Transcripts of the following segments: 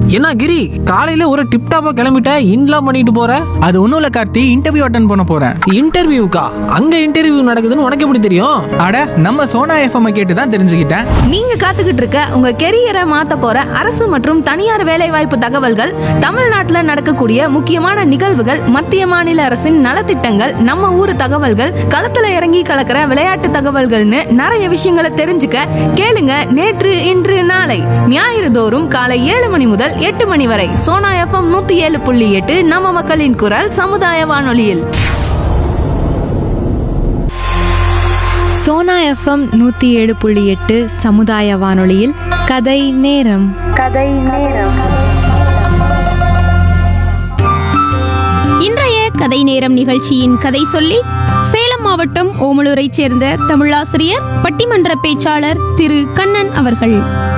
என்ன கிரி காலையில ஒரு டிப் டாப்பா கிளம்பிட்ட இன்லாம் பண்ணிட்டு போற அது ஒன்றும் இல்லை கார்த்தி இன்டர்வியூ அட்டன் பண்ண போகிறேன் இன்டர்வியூக்கா அங்க இன்டர்வியூ நடக்குதுன்னு உனக்கு எப்படி தெரியும் அட நம்ம சோனா எஃப்எம் கேட்டு தான் தெரிஞ்சுக்கிட்டேன் நீங்க காத்துக்கிட்டு இருக்க உங்க கெரியரை மாத்த போற அரசு மற்றும் தனியார் வேலைவாய்ப்பு தகவல்கள் தமிழ்நாட்டுல நடக்கக்கூடிய முக்கியமான நிகழ்வுகள் மத்திய மாநில அரசின் நலத்திட்டங்கள் நம்ம ஊர் தகவல்கள் களத்துல இறங்கி கலக்கிற விளையாட்டு தகவல்கள்னு நிறைய விஷயங்களை தெரிஞ்சுக்க கேளுங்க நேற்று இன்று நாளை ஞாயிறு தோறும் காலை ஏழு மணி முதல் எட்டு மணி வரை சோனா எஃப்எம் நூத்தி ஏழு புள்ளி எட்டு நம்ம மக்களின் குரல் சமுதாய வானொலியில் சோனா எஃப்எம் நூற்றி ஏழு புள்ளி எட்டு சமுதாய வானொலியில் கதை நேரம் இன்றைய கதை நேரம் நிகழ்ச்சியின் கதை சொல்லி சேலம் மாவட்டம் ஓமலூரைச் சேர்ந்த தமிழாசிரியர் பட்டிமன்ற பேச்சாளர் திரு கண்ணன் அவர்கள்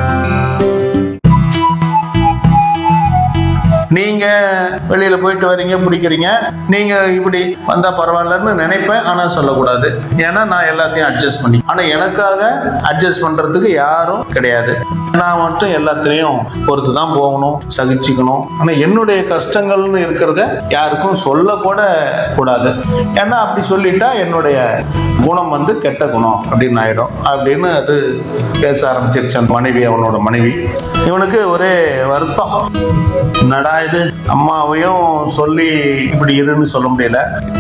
நீங்க வெளியில போயிட்டு வரீங்க பிடிக்கிறீங்க நீங்க இப்படி வந்தா பரவாயில்லன்னு நினைப்பேன் ஆனா சொல்லக்கூடாது ஏன்னா நான் எல்லாத்தையும் அட்ஜஸ்ட் பண்ணி ஆனா எனக்காக அட்ஜஸ்ட் பண்றதுக்கு யாரும் கிடையாது நான் மட்டும் எல்லாத்துலயும் பொறுத்து தான் போகணும் சகிச்சுக்கணும் ஆனா என்னுடைய கஷ்டங்கள்னு இருக்கிறத யாருக்கும் சொல்லக்கூட கூடாது ஏன்னா அப்படி சொல்லிட்டா என்னுடைய குணம் வந்து கெட்ட குணம் அப்படின்னு ஆயிடும் அப்படின்னு அது பேச ஆரம்பிச்சிருச்சு அந்த மனைவி அவனோட மனைவி இவனுக்கு ஒரே வருத்தம் என்னடா இது அம்மாவையும் சொல்லி இப்படி இருன்னு சொல்ல முடியல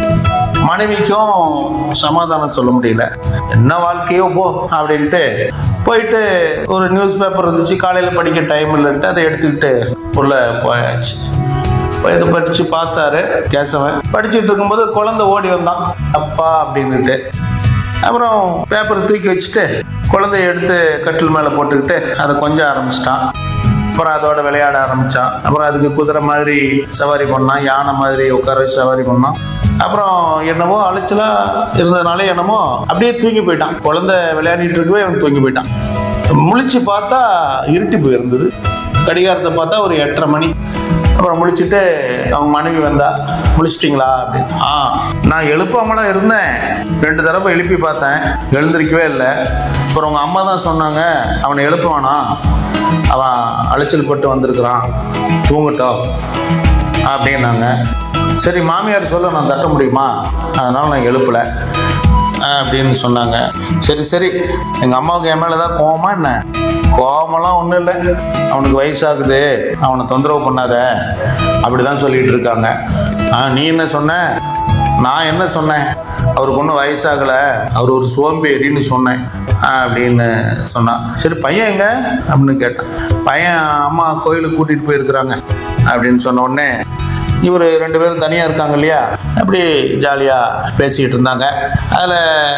மனைவிக்கும் சமாதானம் சொல்ல முடியல என்ன வாழ்க்கையோ போ அப்படின்ட்டு போயிட்டு ஒரு நியூஸ் பேப்பர் இருந்துச்சு காலையில் படிக்க டைம் இல்லைன்ட்டு அதை எடுத்துக்கிட்டு உள்ள போயாச்சு போய் இதை படிச்சு பார்த்தாரு கேசவன் படிச்சுட்டு இருக்கும்போது குழந்தை ஓடி வந்தான் அப்பா அப்படின்னுட்டு அப்புறம் பேப்பரை தூக்கி வச்சுட்டு குழந்தைய எடுத்து கட்டில் மேலே போட்டுக்கிட்டு அதை கொஞ்சம் ஆரம்பிச்சிட்டான் அப்புறம் அதோட விளையாட ஆரம்பிச்சான் அப்புறம் அதுக்கு குதிரை மாதிரி சவாரி பண்ணான் யானை மாதிரி உட்கார வச்சு சவாரி பண்ணான் அப்புறம் என்னவோ அலைச்சலா இருந்ததுனால என்னமோ அப்படியே தூங்கி போயிட்டான் குழந்தை விளையாடிட்டு இருக்கவே அவன் தூங்கி போயிட்டான் முழிச்சு பார்த்தா இருட்டி போயிருந்தது கடிகாரத்தை பார்த்தா ஒரு எட்டரை மணி அப்புறம் முழிச்சிட்டு அவங்க மனைவி வந்தா முழிச்சிட்டிங்களா அப்படின்னு ஆ நான் எழுப்பாமலாம் இருந்தேன் ரெண்டு தடவை எழுப்பி பார்த்தேன் எழுந்திருக்கவே இல்லை அப்புறம் உங்கள் அம்மா தான் சொன்னாங்க அவனை எழுப்ப வேணாம் அவன் அலைச்சல் பட்டு வந்திருக்கிறான் தூங்கட்டும் அப்படின்னாங்க சரி மாமியார் சொல்ல நான் தட்ட முடியுமா அதனால் நான் எழுப்பலை அப்படின்னு சொன்னாங்க சரி சரி எங்கள் அம்மாவுக்கு என் மேலே தான் கோவமா என்ன கோவமெல்லாம் ஒன்றும் இல்லை அவனுக்கு வயசாகுது அவனை தொந்தரவு பண்ணாத அப்படி தான் சொல்லிட்டு இருக்காங்க ஆ நீ என்ன சொன்ன நான் என்ன சொன்னேன் அவருக்கு ஒன்றும் வயசாகலை அவர் ஒரு சோம்பேறின்னு சொன்னேன் அப்படின்னு சொன்னான் சரி பையன் எங்க அப்படின்னு கேட்டான் பையன் அம்மா கோயிலுக்கு கூட்டிகிட்டு போயிருக்கிறாங்க அப்படின்னு சொன்ன உடனே இவர் ரெண்டு பேரும் தனியாக இருக்காங்க இல்லையா அப்படி ஜாலியாக பேசிகிட்டு இருந்தாங்க அதில்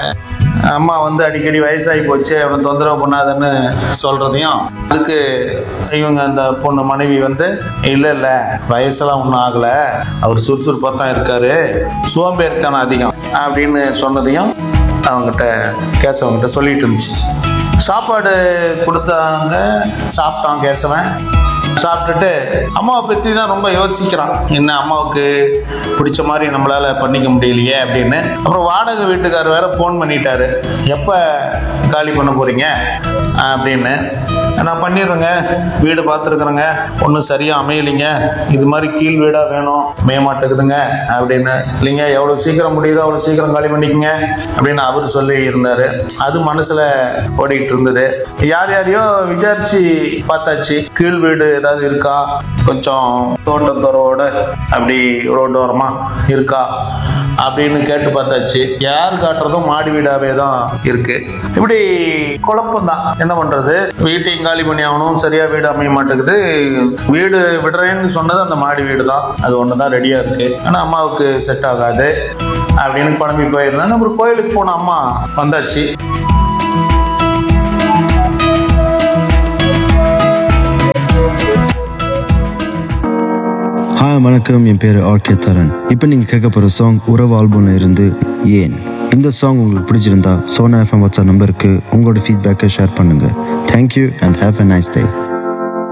அம்மா வந்து அடிக்கடி வயசாகி போச்சு அவனை தொந்தரவு பண்ணாதன்னு சொல்கிறதையும் அதுக்கு இவங்க அந்த பொண்ணு மனைவி வந்து இல்லை இல்லை வயசெல்லாம் ஒன்றும் ஆகலை அவர் சுறுசுறுப்பாக தான் இருக்காரு சோம்பேறித்தனம் அதிகம் அப்படின்னு சொன்னதையும் அவங்ககிட்ட கேசவங்கிட்ட சொல்லிட்டு இருந்துச்சு சாப்பாடு கொடுத்தாங்க சாப்பிட்டான் கேசவன் சாப்பிட்டுட்டு அம்மாவை பற்றி தான் ரொம்ப யோசிக்கிறான் என்ன அம்மாவுக்கு பிடிச்ச மாதிரி நம்மளால பண்ணிக்க முடியலையே அப்படின்னு அப்புறம் வாடகை வீட்டுக்காரர் வேற ஃபோன் பண்ணிட்டாரு எப்போ காலி பண்ண போறீங்க அப்படின்னு நான் பண்ணிடுறேங்க வீடு பார்த்துருக்குறேங்க ஒன்றும் சரியாக அமையலைங்க இது மாதிரி கீழ் வீடாக வேணும் அமைய மாட்டேங்குதுங்க அப்படின்னு இல்லைங்க எவ்வளோ சீக்கிரம் முடியுதோ அவ்வளோ சீக்கிரம் காலி பண்ணிக்கங்க அப்படின்னு அவர் சொல்லி இருந்தார் அது மனசில் ஓடிக்கிட்டு இருந்தது யார் யாரையோ விசாரிச்சு பார்த்தாச்சு கீழ் வீடு ஏதாவது இருக்கா கொஞ்சம் தோட்டத்தோரோட அப்படி ரோடு ஓரமா இருக்கா அப்படின்னு கேட்டு பார்த்தாச்சு யார் காட்டுறதும் மாடி வீடாவே தான் இருக்கு இப்படி குழப்பம் தான் என்ன பண்றது வீட்டையும் காலி பண்ணி ஆகணும் சரியா வீடு அமைய மாட்டேங்குது வீடு விடுறேன்னு சொன்னது அந்த மாடி வீடு தான் அது ஒன்று தான் ரெடியா இருக்கு ஆனா அம்மாவுக்கு செட் ஆகாது அப்படின்னு குழம்பி போயிருந்தாங்க அப்புறம் கோயிலுக்கு போன அம்மா வந்தாச்சு ஹாய் வணக்கம் என் பேர் ஆர்கே தரன் இப்போ நீங்கள் கேட்க போகிற சாங் உறவு ஆல்பம்ல இருந்து ஏன் இந்த சாங் உங்களுக்கு பிடிச்சிருந்தா சோனா எஃப்எம் வாட்ஸ்அப் நம்பருக்கு உங்களோட ஃபீட்பேக்கை ஷேர் பண்ணுங்கள் thank you and have a nice day